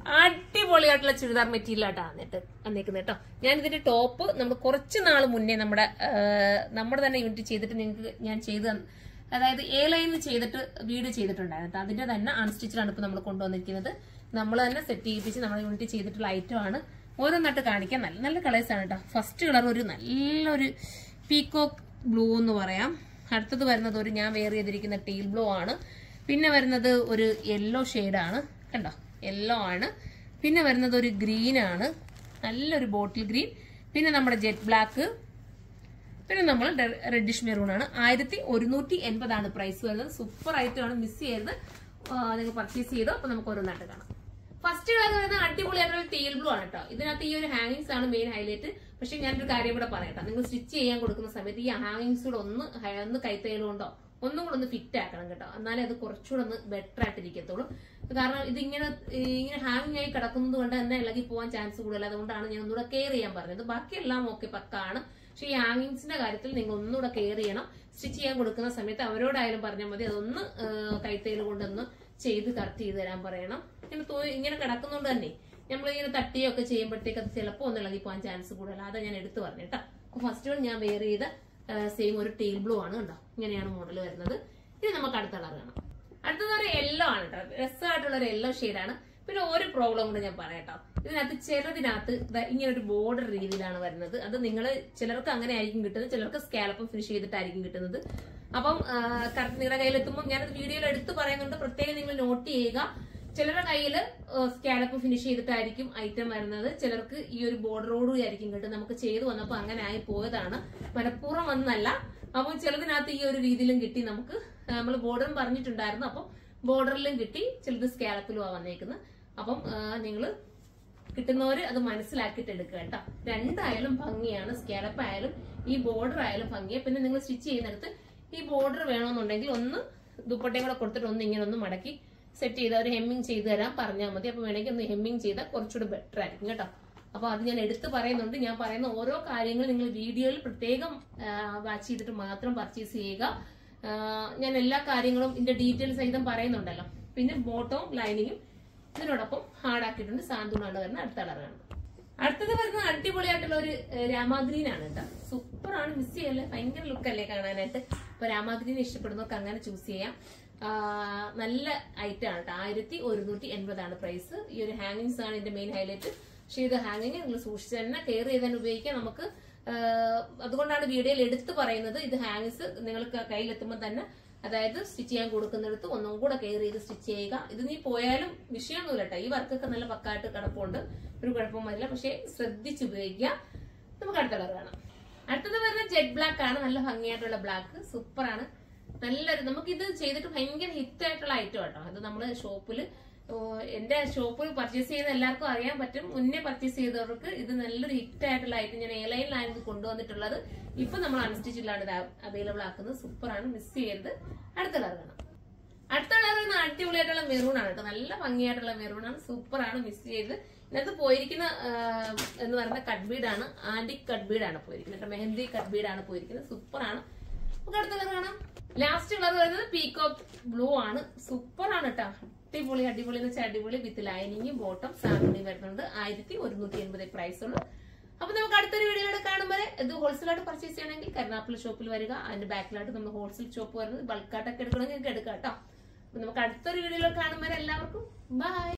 അടിപൊളിയായിട്ടുള്ള ചുരിദാർ മെറ്റീരിയൽ ആയിട്ടാണ് വന്നിട്ട് വന്നേക്കുന്നത് കേട്ടോ ഞാൻ ഇതിന്റെ ടോപ്പ് നമ്മൾ കുറച്ച് നാൾ മുന്നേ നമ്മുടെ ആ, നമ്മുടെ തന്നെ യൂണിറ്റ് ചെയ്തിട്ട് നിങ്ങൾക്ക് ഞാൻ ചെയ്ത് തന്ന- അതായത് എ ലൈനിൽ ചെയ്തിട്ട് വീഡിയോ ചെയ്തിട്ടുണ്ടായിരുന്നു കേട്ടോ. അതിന്റെ തന്നെ അൺസ്റ്റിച്ചിലാണ് ഇപ്പൊ നമ്മൾ കൊണ്ടുവന്നിരിക്കുന്നത് നമ്മൾ തന്നെ സെറ്റ് ചെയ്യിപ്പിച്ച് നമ്മുടെ യൂണിറ്റ് ചെയ്തിട്ടുള്ള ഐറ്റം ആണ് ഓരോന്നായിട്ട് കാണിക്കാൻ നല്ല നല്ല കളേഴ്സ് ആണ് കേട്ടോ ഫസ്റ്റ് കളർ ഒരു നല്ലൊരു പീകോക്ക് ബ്ലൂ എന്ന് പറയാം അടുത്തത് വരുന്നത് ഒരു ഞാൻ വെയർ ചെയ്തിരിക്കുന്ന ടീൽ ബ്ലൂ ആണ് പിന്നെ വരുന്നത് ഒരു യെല്ലോ ആണ് കണ്ടോ യെല്ലോ ആണ് പിന്നെ വരുന്നത് ഒരു ഗ്രീൻ ആണ് നല്ലൊരു ബോട്ടിൽ ഗ്രീൻ പിന്നെ നമ്മുടെ ജെറ്റ് ബ്ലാക്ക് പിന്നെ നമ്മൾ റെഡിഷ് മെറൂൺ ആണ് ആയിരത്തി ഒരുന്നൂറ്റി എൺപതാണ് പ്രൈസ് വരുന്നത് സൂപ്പർ ആയിട്ടാണ് മിസ് ചെയ്തത് നിങ്ങൾ പർച്ചേസ് ചെയ്തോ അപ്പൊ നമുക്ക് ഓരോന്നായിട്ട് കാണാം ഫസ്റ്റ് കളർ വരുന്നത് അടിപൊളിയായിട്ടുള്ള ടീൽ ബ്ലൂ ആണ് കേട്ടോ ഇതിനകത്ത് ഈ ഒരു ഹാങ്ങിങ്സ് ആണ് മെയിൻ ഹൈലൈറ്റ് പക്ഷെ ഞാനൊരു കാര്യം കൂടെ പറയട്ടോ നിങ്ങൾ സ്റ്റിച്ച് ചെയ്യാൻ കൊടുക്കുന്ന സമയത്ത് ഈ ഹാങ്ങിങ്സ് കൂടെ ഒന്ന് ഹ- ഒന്ന് കൈത്തയ്യൽ കൊണ്ടോ ഒന്നും കൂടെ ഒന്ന് ഫിറ്റ് ആക്കണം കേട്ടോ എന്നാലേ അത് കുറച്ചുകൂടെ ഒന്ന് ബെറ്റർ ആയിട്ട് ഇരിക്കത്തുള്ളൂ കാരണം ഇത് ഇങ്ങനെ ഈ ഇങ്ങനെ ഹാങ്ങിങ് ആയി കിടക്കുന്നത് കൊണ്ട് തന്നെ ഇളകി പോകാൻ ചാൻസ് കൂടുതൽ അതുകൊണ്ടാണ് ഞാൻ ഒന്നുകൂടെ കെയർ ചെയ്യാൻ പറഞ്ഞത് ബാക്കിയെല്ലാം ഓക്കെ പക്കാണ് പക്ഷെ ഈ ഹാങ്ങിങ്സിന്റെ കാര്യത്തിൽ നിങ്ങൾ ഒന്നുകൂടെ കെയർ ചെയ്യണം സ്റ്റിച്ച് ചെയ്യാൻ കൊടുക്കുന്ന സമയത്ത് അവരോടായാലും പറഞ്ഞാൽ മതി അതൊന്ന് കൈത്തയിൽ കൊണ്ടൊന്ന് ചെയ്ത് കറക്റ്റ് ചെയ്ത് തരാൻ പറയണം ഇങ്ങനെ തോ- ഇങ്ങനെ കിടക്കുന്നതുകൊണ്ട് തന്നെ നമ്മളിങ്ങനെ തട്ടിയൊക്കെ ചെയ്യുമ്പോഴത്തേക്ക് അത് ചിലപ്പോൾ ഒന്ന് ഇളകി പോകാൻ ചാൻസ് കൂടുതൽ അതാ ഞാൻ എടുത്തു പറഞ്ഞു കേട്ടോ അപ്പൊ ഫസ്റ്റ് വൺ ഞാൻ വെയർ ചെയ്ത സെയിം ഒരു ടീൽ ബ്ലൂ ആണ് കണ്ടോ ഇങ്ങനെയാണ് മോഡൽ വരുന്നത് ഇനി നമുക്ക് അടുത്ത കളർ കാണാം അടുത്തത് ഒരു യെല്ലോ ആണ് കേട്ടോ രസമായിട്ടുള്ള ഒരു യെല്ലോ ആണ് പിന്നെ ഒരു പ്രോബ്ലം കൂടെ ഞാൻ പറയട്ടോ ഇതിനകത്ത് ചിലതിനകത്ത് ദാ ഇങ്ങനെ ഒരു ബോർഡർ രീതിയിലാണ് വരുന്നത് അത് നിങ്ങൾ ചിലർക്ക് അങ്ങനെ ആയിരിക്കും കിട്ടുന്നത് ചിലർക്ക് സ്കാലപ്പം ഫിനിഷ് ചെയ്തിട്ടായിരിക്കും കിട്ടുന്നത് അപ്പം കറക്റ്റ് നിങ്ങളുടെ കയ്യിൽ എത്തുമ്പോൾ ഞാനത് വീഡിയോയിൽ എടുത്ത് പറയുന്നുണ്ട് പ്രത്യേകം നിങ്ങൾ നോട്ട് ചെയ്യുക ചിലരുടെ കയ്യിൽ സ്കാലപ്പ് ഫിനിഷ് ചെയ്തിട്ടായിരിക്കും ഐറ്റം വരുന്നത് ചിലർക്ക് ഈ ഒരു ബോർഡറോടുകൂടി ആയിരിക്കും കിട്ടും നമുക്ക് ചെയ്തു വന്നപ്പോൾ അങ്ങനെ ആയി പോയതാണ് മനഃപൂർവ്വം വന്നല്ല അപ്പം ചിലതിനകത്ത് ഈ ഒരു രീതിയിലും കിട്ടി നമുക്ക് നമ്മൾ ബോർഡറും പറഞ്ഞിട്ടുണ്ടായിരുന്നു അപ്പം ബോർഡറിലും കിട്ടി ചിലത് സ്കാലപ്പിലും ആ വന്നേക്കുന്നത് അപ്പം നിങ്ങൾ കിട്ടുന്നവര് അത് മനസ്സിലാക്കിയിട്ട് എടുക്കുക കേട്ടോ രണ്ടായാലും ഭംഗിയാണ് സ്കാലപ്പ് ആയാലും ഈ ബോർഡർ ആയാലും ഭംഗിയാണ് പിന്നെ നിങ്ങൾ സ്റ്റിച്ച് ചെയ്യുന്നിടത്ത് ഈ ബോർഡർ വേണമെന്നുണ്ടെങ്കിൽ ഒന്ന് ദുപ്പട്ടയും കൂടെ കൊടുത്തിട്ട് ഒന്ന് ഇങ്ങനെ ഒന്ന് മടക്കി സെറ്റ് ചെയ്ത് ഒരു ഹെമ്മിങ് ചെയ്ത് തരാൻ പറഞ്ഞാൽ മതി അപ്പൊ വേണമെങ്കിൽ ഒന്ന് ഹെമ്മിങ് ചെയ്താൽ കുറച്ചുകൂടി ബെറ്റർ ആയിരിക്കും കേട്ടോ അപ്പൊ അത് ഞാൻ എടുത്ത് പറയുന്നുണ്ട് ഞാൻ പറയുന്ന ഓരോ കാര്യങ്ങളും നിങ്ങൾ വീഡിയോയിൽ പ്രത്യേകം വാച്ച് ചെയ്തിട്ട് മാത്രം പർച്ചേസ് ചെയ്യുക ആ, ഞാൻ എല്ലാ കാര്യങ്ങളും ഇതിന്റെ ഡീറ്റെയിൽസ് സഹിതം പറയുന്നുണ്ടല്ലോ പിന്നെ ബോട്ടവും ലൈനിങ്ങും ഇതിനോടൊപ്പം ഹാർഡ് ആക്കിയിട്ടുണ്ട് സാന്ത്വനാണ് വരുന്ന അടുത്ത കളറാണ് അടുത്തത് വരുന്ന അടിപൊളിയായിട്ടുള്ള ഒരു ഏഹ്, രാമാഗ്രീൻ ആണ് കേട്ടോ സൂപ്പർ ആണ് മിസ് ചെയ്യല്ലേ ഭയങ്കര ലുക്ക് അല്ലേ കാണാനായിട്ട് അപ്പൊ രാമാഗ്രീൻ ഇഷ്ടപ്പെടുന്നവർക്ക് അങ്ങനെ ചൂസ് ചെയ്യാം ആ, നല്ല ഐറ്റം ആണ് കേട്ടോ ആയിരത്തി ഒരുന്നൂറ്റി എൺപതാണ് പ്രൈസ് ഈ ഒരു ഹാങ്ങിങ്സ് ആണ് ഇതിന്റെ മെയിൻ ഹൈലൈറ്റ് പക്ഷെ ഇത് ഹാങ്ങിങ് നിങ്ങൾ സൂക്ഷിച്ച് തന്നെ കെയർ ചെയ്ത് തന്നെ ഉപയോഗിക്കാം നമുക്ക് ആ, അതുകൊണ്ടാണ് വീഡിയോയിൽ എടുത്ത് പറയുന്നത് ഇത് ഹാങ്ങിങ്സ് നിങ്ങൾക്ക് കയ്യിലെത്തുമ്പോൾ തന്നെ അതായത് സ്റ്റിച്ച് ചെയ്യാൻ കൊടുക്കുന്നിടത്ത് ഒന്നും കൂടെ കെയർ ചെയ്ത് സ്റ്റിച്ച് ചെയ്യുക ഇത് നീ പോയാലും വിഷയമൊന്നുമില്ല കേട്ടോ ഈ വർക്കൊക്കെ നല്ല പക്കായിട്ട് കിടപ്പുണ്ട് ഒരു കുഴപ്പവും വരില്ല പക്ഷെ ശ്രദ്ധിച്ച് ഉപയോഗിക്കുക നമുക്ക് അടുത്ത കളർ കാണാം അടുത്തത് വരുന്ന ജെറ്റ് ബ്ലാക്ക് ആണ് നല്ല ഭംഗിയായിട്ടുള്ള ബ്ലാക്ക് സൂപ്പർ ആണ് നല്ലൊരു നമുക്ക് ഇത് ചെയ്തിട്ട് ഭയങ്കര ഹിറ്റ് ആയിട്ടുള്ള ഐറ്റം കേട്ടോ അത് നമ്മള് ഷോപ്പില് ഓ, എന്റെ ഷോപ്പിൽ പർച്ചേസ് ചെയ്ത എല്ലാവർക്കും അറിയാൻ പറ്റും മുന്നേ പർച്ചേസ് ചെയ്തവർക്ക് ഇത് നല്ലൊരു ഹിറ്റ് ആയിട്ടുള്ള ഐറ്റം ഞാൻ എയർലൈനിലാണ് ഇത് കൊണ്ടുവന്നിട്ടുള്ളത് ഇപ്പൊ നമ്മൾ അൺസ്റ്റിച്ചിലാണ് ഇത് അവൈലബിൾ ആക്കുന്നത് സൂപ്പറാണ് മിസ് ചെയ്യരുത് അടുത്ത കളർ കാണാം അടുത്ത കളർ വരുന്ന അടിപൊളിയായിട്ടുള്ള മെറൂൺ ആണ് കേട്ടോ നല്ല ഭംഗിയായിട്ടുള്ള മെറൂൺ ആണ് സൂപ്പർ ആണ് മിസ് ചെയ്ത് ഇതിനകത്ത് പോയിരിക്കുന്ന ആ, എന്ന് പറയുന്ന കട്ട് ബീഡ് ആണ് ആന്റി കട്ട് ബീഡ് ആണ് പോയിരിക്കുന്നത് കേട്ടോ മെഹന്തി കട്ട് ബീഡ് ആണ് പോയിരിക്കുന്നത് സൂപ്പർ ആണ് നമുക്ക് അടുത്ത കളർ കാണാം ലാസ്റ്റ് കളർ വരുന്നത് പീകോക്ക് ബ്ലൂ ആണ് സൂപ്പർ ആണ് കേട്ടോ അടിപൊളി അടിപൊളി എന്ന് വെച്ചാൽ അടിപൊളി വിത്ത് ലൈനിങ്ങും ബോട്ടം സാമ്പിളി വരുന്നുണ്ട് ആയിരത്തി ഒരുന്നൂറ്റി എൺപത് പ്രൈസ് ഉള്ളൂ അപ്പൊ നമുക്ക് അടുത്തൊരു വീഡിയോയിലൂടെ കാണുമ്പോൾ ഇത് ഹോൾസെയിലായിട്ട് പർച്ചേസ് ചെയ്യണമെങ്കിൽ കരുനാപ്പിള ഷോപ്പിൽ വരിക അതിന്റെ ബാക്കിലായിട്ട് നമ്മൾ ഹോൾസെയിൽ ഷോപ്പ് വരുന്നത് ബൾക്കായിട്ടൊക്കെ എടുക്കണമെങ്കിൽ നിങ്ങൾക്ക് എടുക്കാം കേട്ടോ അപ്പൊ നമുക്ക് അടുത്തൊരു വീഡിയോയിൽ കാണുമ്പോൾ എല്ലാവർക്കും ബൈ